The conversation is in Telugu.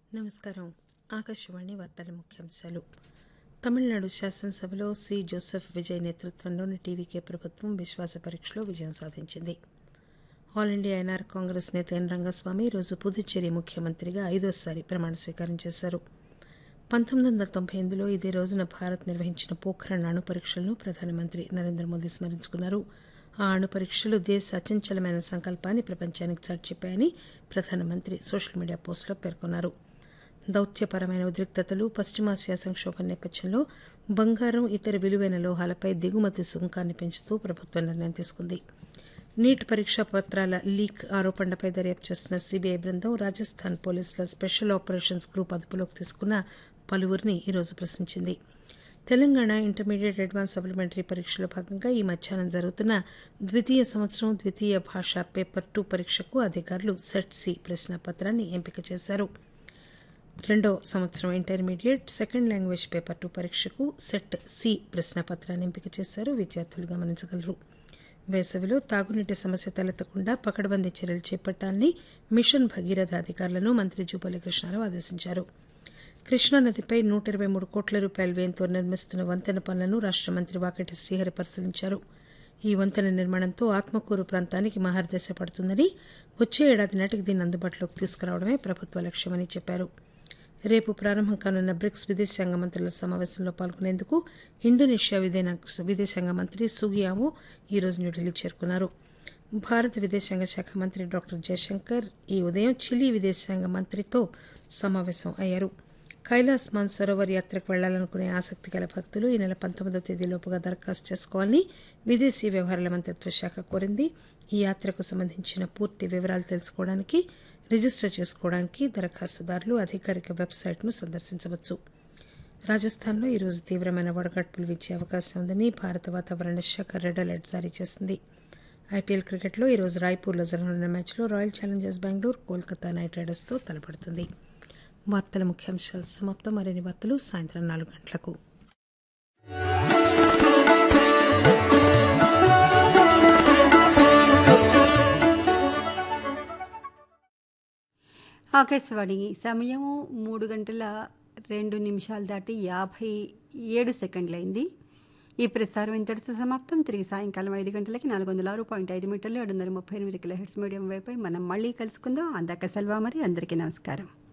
నమస్కారం ఆకాశవాణి వార్తల ముఖ్యాంశాలు తమిళనాడు శాసనసభలో సి జోసెఫ్ విజయ్ నేతృత్వంలోని టీవీకే ప్రభుత్వం విశ్వాస పరీక్షలో విజయం సాధించింది ఆల్ ఇండియా ఎన్ఆర్ కాంగ్రెస్ నేత ఎన్ రంగస్వామి ఈరోజు పుదుచ్చేరి ముఖ్యమంత్రిగా ఐదోసారి ప్రమాణ స్వీకారం చేశారు పంతొమ్మిది వందల తొంభై ఎనిమిదిలో ఇదే రోజున భారత్ నిర్వహించిన పోఖ్రాన్ అణు పరీక్షలను ప్రధానమంత్రి నరేంద్ర మోదీ స్మరించుకున్నారు ఆ అణు పరీక్షలు దేశ అచంచలమైన సంకల్పాన్ని ప్రపంచానికి చాటి చెప్పాయని ప్రధానమంత్రి సోషల్ మీడియా పోస్టులో పేర్కొన్నారు దౌత్యపరమైన ఉద్రిక్తతలు పశ్చిమాసియా సంక్షోభం నేపథ్యంలో బంగారం ఇతర విలువైన లోహాలపై దిగుమతి సుంకాన్ని పెంచుతూ ప్రభుత్వం నిర్ణయం తీసుకుంది నీట్ పరీక్షా పత్రాల లీక్ ఆరోపణలపై దర్యాప్తు చేస్తున్న సీబీఐ బృందం రాజస్థాన్ పోలీసుల స్పెషల్ ఆపరేషన్స్ గ్రూప్ అదుపులోకి తీసుకున్న పలువురిని ఈరోజు ప్రశ్నించింది తెలంగాణ ఇంటర్మీడియట్ అడ్వాన్స్ సప్లిమెంటరీ పరీక్షలో భాగంగా ఈ మధ్యాహ్నం జరుగుతున్న ద్వితీయ సంవత్సరం ద్వితీయ భాష పేపర్ టూ పరీక్షకు అధికారులు సెట్ సి ప్రశ్నాపత్రాన్ని ఎంపిక చేశారు రెండో సంవత్సరం intermediate second language paper two పరీక్షకు సెట్ సి ప్రశ్నపత్రాన్ని ఎంపిక చేశారు విద్యార్థులు గమనించగలరు వేసవిలో తాగునీటి సమస్య తలెత్తకుండా పకడ్బందీ చర్యలు చేపట్టాలని మిషన్ భగీరథ అధికారులను మంత్రి జూపల్లి కృష్ణారావు ఆదేశించారు కృష్ణానదిపై నూట ఇరవై మూడు కోట్ల రూపాయల వ్యయంతో నిర్మిస్తున్న వంతెన పనులను రాష్ట మంత్రి వాకటి శ్రీహరి పరిశీలించారు ఈ వంతెన నిర్మాణంతో ఆత్మకూరు ప్రాంతానికి మహర్దశ పడుతుందని వచ్చే ఏడాది నాటికి దీన్ని అందుబాటులోకి తీసుకురావడమే ప్రభుత్వ లక్ష్యమని చెప్పారు రేపు ప్రారంభం కానున్న బ్రిక్స్ విదేశాంగ మంత్రుల సమావేశంలో పాల్గొనేందుకు ఇండోనేషియా విదేశాంగ మంత్రి సుగియామో ఈరోజు న్యూఢిల్లీ చేరుకున్నారు భారత విదేశాంగ శాఖ మంత్రి డాక్టర్ జయశంకర్ ఈ ఉదయం చిలీ విదేశాంగ మంత్రితో సమావేశం అయ్యారు కైలాస్ మాన్సరోవర్ యాత్రకు వెళ్లాలనుకునే ఆసక్తి గల భక్తులు ఈ నెల పంతొమ్మిదవ తేదీలోపుగా దరఖాస్తు చేసుకోవాలని విదేశీ వ్యవహారాల మంత్రిత్వ శాఖ కోరింది ఈ యాత్రకు సంబంధించిన పూర్తి వివరాలు తెలుసుకోవడానికి రిజిస్టర్ చేసుకోవడానికి దరఖాస్తుదారులు అధికారిక వెబ్సైట్ను సందర్శించవచ్చు రాజస్థాన్లో ఈరోజు తీవ్రమైన వడగడ్పులు వీచే అవకాశం ఉందని భారత వాతావరణ శాఖ రెడ్ అలర్ట్ జారీ చేసింది ఐపీఎల్ క్రికెట్లో ఈరోజు రాయ్పూర్లో జరగనున్న మ్యాచ్లో royal challengers Bengaluru Kolkata knight రైడర్స్తో తలపడుతుంది వార్తల ముఖ్యాంశాలు సమాప్తం మరిన్ని వార్తలు సాయంత్రం నాలుగు గంటలకు ఆకాశవాణి సమయం మూడు గంటల రెండు నిమిషాలు దాటి యాభై ఏడు సెకండ్లైంది ఈ ప్రసారం ఇంతటితో సమాప్తం తిరిగి సాయంకాలం ఐదు గంటలకి నాలుగు వందల ఆరు పాయింట్ ఐదు మీటర్లు ఏడు వందల ముప్పై ఎనిమిది కిలో హెడ్స్ మీడియం వైపై మనం మళ్ళీ కలుసుకుందాం అందాక సెల్వా మరి అందరికీ నమస్కారం